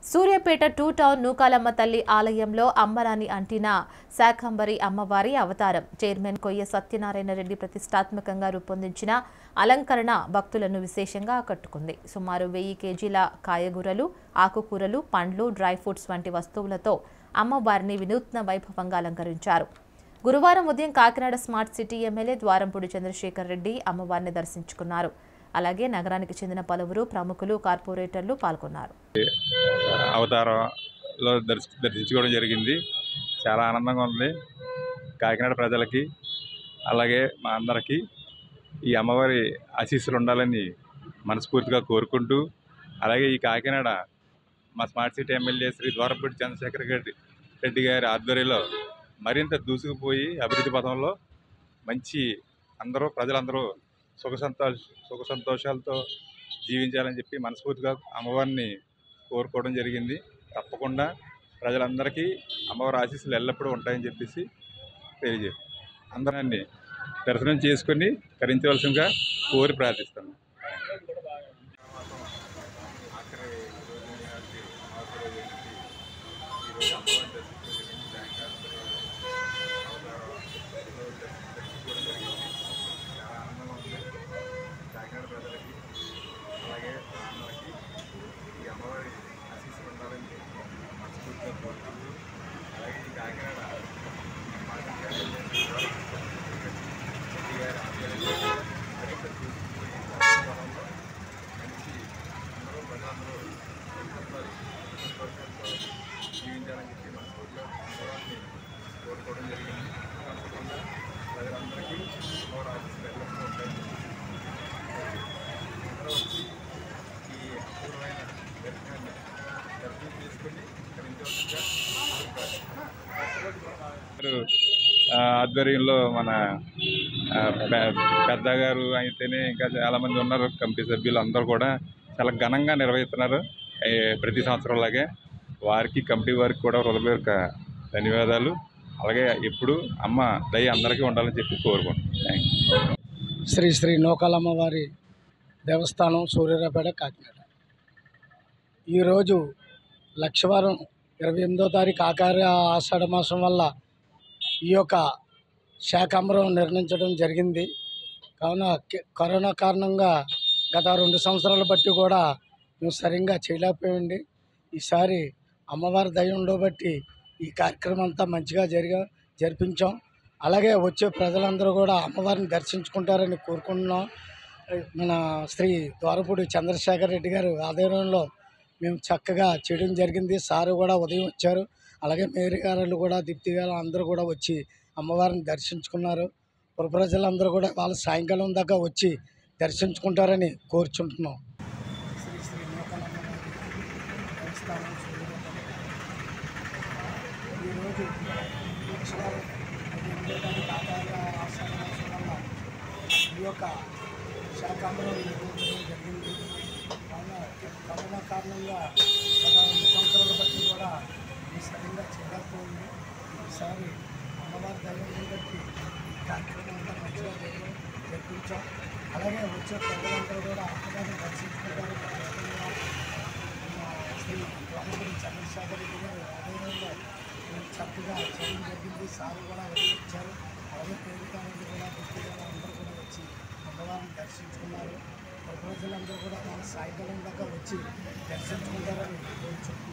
Suryapet two town Nookalamma తల్లి ఆలయంలో అమ్మరాని అంటిన శాకంబరి అమ్మవారి అవతారం చైర్మన్ కొయ్య సత్యనారాయణ రెడ్డి ప్రతిష్టాత్మకంగా రూపొందించిన అలంకరణ భక్తులను విశేషంగా ఆకట్టుకుంది సుమారు వెయ్యి కేజీల కాయగూరలు ఆకుకూరలు పండ్లు డ్రై ఫ్రూట్స్ వంటి వస్తువులతో అమ్మవారిని వినూత్న వైభవంగా అలంకరించారు గురువారం ఉదయం Kakinada smart city MLA Dwarampudi Chandrasekhar Reddy అమ్మవారిని దర్శించుకున్నారు అలాగే నగరానికి చెందిన పలువురు ప్రముఖులు కార్పొరేటర్లు పాల్గొన్నారు అవతారంలో దర్శ దర్శించుకోవడం జరిగింది చాలా ఆనందంగా ఉంది కాకినాడ ప్రజలకి అలాగే మా అందరికీ ఈ అమ్మవారి ఆశీస్సులు ఉండాలని మనస్ఫూర్తిగా కోరుకుంటూ అలాగే ఈ కాకినాడ మా smart city MLA Shri Dwarampudi Chandrasekhar Reddy Reddy గారి ఆధ్వర్యంలో మరింత దూసుకుపోయి అభివృద్ధి పథంలో మంచి అందరూ ప్రజలందరూ సుఖ సంతోష సుఖ సంతోషాలతో జీవించాలని చెప్పి మనస్ఫూర్తిగా అమ్మవారిని కోరుకోవడం జరిగింది తప్పకుండా ప్రజలందరికీ అమ్మవారి ఆశీస్సులు ఎల్లప్పుడూ ఉంటాయని చెప్పేసి తెలియజే అందరాన్ని దర్శనం చేసుకొని తరించవలసిందిగా కోరి ప్రార్థిస్తాను కాకినాడ ప్రజలకి అలాగే అందరికీ ఈ అమ్మవారి ఆశీస్సులు ఉండాలని మనస్ఫూర్తిగా కోరుకుంటూ అలాగే ఈ కాకినాడ మాజీ ఎమ్మెల్యే శెట్టి గారి ఆధ్వర్యంలో మరింత దూసుకుపోయి రాష్ట్రంలో మంచి అందరూ ప్రజలందరూ సంతోషాలు సంతోషాలతో జీవించాలని చెప్పి మనస్ఫూర్తిగా అమ్మవారిని కోరుకోవడం జరిగింది తప్పకుండా ప్రజలందరికీ అమ్మవారి ఆశీస్సులు ఎల్లప్పుడూ ఉంటాయని చెప్పి అందరూ వచ్చి ఈ అపూర్వమైన దర్శనాన్ని దర్శనం చేసుకుని తరించవలసిందిగా ఆ, ఆధ్వర్యంలో మన ఆ, పె- పెద్ద గారు అయితేనే ఇంకా చాలా మంది ఉన్నారు కమిటీ సభ్యులు అందరూ కూడా చాలా ఘనంగా నిర్వహిస్తున్నారు ఏ, ప్రతి సంవత్సరం లాగే వారికి కమిటీ వారికి కూడా హృదయపూర్వక ధన్యవాదాలు అలాగే ఎప్పుడు అమ్మ దయ అందరికీ ఉండాలని చెప్పి కోరుకుంటున్నాను థ్యాంక్ యూ శ్రీ శ్రీ నూకాలమ్మ వారి దేవస్థానం సూర్యారాపేట కాకినాడ ఈరోజు లక్షవారం ఇరవై ఎనిమిదో తారీఖు ఆకార ఆషాఢ మాసం వల్ల ఈ యొక్క శాకాంబరం నిర్ణయించడం జరిగింది కావున కి- కరోనా కారణంగా గత రెండు సంవత్సరాల బట్టి కూడా మేము సరిగ్గా చేయలేకపోయింది ఈసారి అమ్మవారి దయ ఉండబట్టి ఈ కార్యక్రమం అంతా మంచిగా జరిగా జరిపించాం అలాగే వచ్చే ప్రజలందరూ కూడా అమ్మవారిని దర్శించుకుంటారని కోరుకుంటున్నాం మన శ్రీ ద్వారపూడి చంద్రశేఖర్ రెడ్డి గారు ఆధ్వర్యంలో మేము చక్కగా చేయడం జరిగింది సారు కూడా ఉదయం వచ్చారు అలాగే మేరీ గారు కూడా దీప్తి గారు అందరూ కూడా వచ్చి అమ్మవారిని దర్శించుకున్నారు పుర ప్రజలందరూ కూడా వాళ్ళ సాయంకాలం దాకా వచ్చి దర్శించుకుంటారని కోరుచుంటున్నాం శ్రీ శ్రీ దేవస్థానం ఈరోజు లక్షవారం ఎనిమిదో తారీఖు ఆధార ఆషాఢ మాసం వల్ల ఈ యొక్క శాకాంబరం నిర్వహించడం జరిగింది కావున కరోనా కారణంగా గత రెండు సంవత్సరాల బట్టి కూడా ఈ సరిగ్గా చేయలేకపోయింది ఈసారి అమ్మవారి దైవం బట్టి ఈ కార్యక్రమం అంతా మంచిగా జరిగి జరిపించాం అలాగే వచ్చే ప్రజలందరూ కూడా అమ్మగారిని దర్శించుకుంటారు ఖచ్చితంగా మన శ్రీ రామగుడి చంద్రశేఖర్ రెడ్డి గారు ఆధ్వర్యంలో మేము చక్కగా చేయడం జరిగింది సార్ కూడా వచ్చారు అలాగే పేరుకారులు కూడా గుర్తుగా అందరూ కూడా వచ్చి అమ్మవారిని దర్శించుకున్నారు ప్రజలందరూ కూడా మన సాయంకాలం దాకా వచ్చి దర్శించుకుంటారని కోరుచున్నాం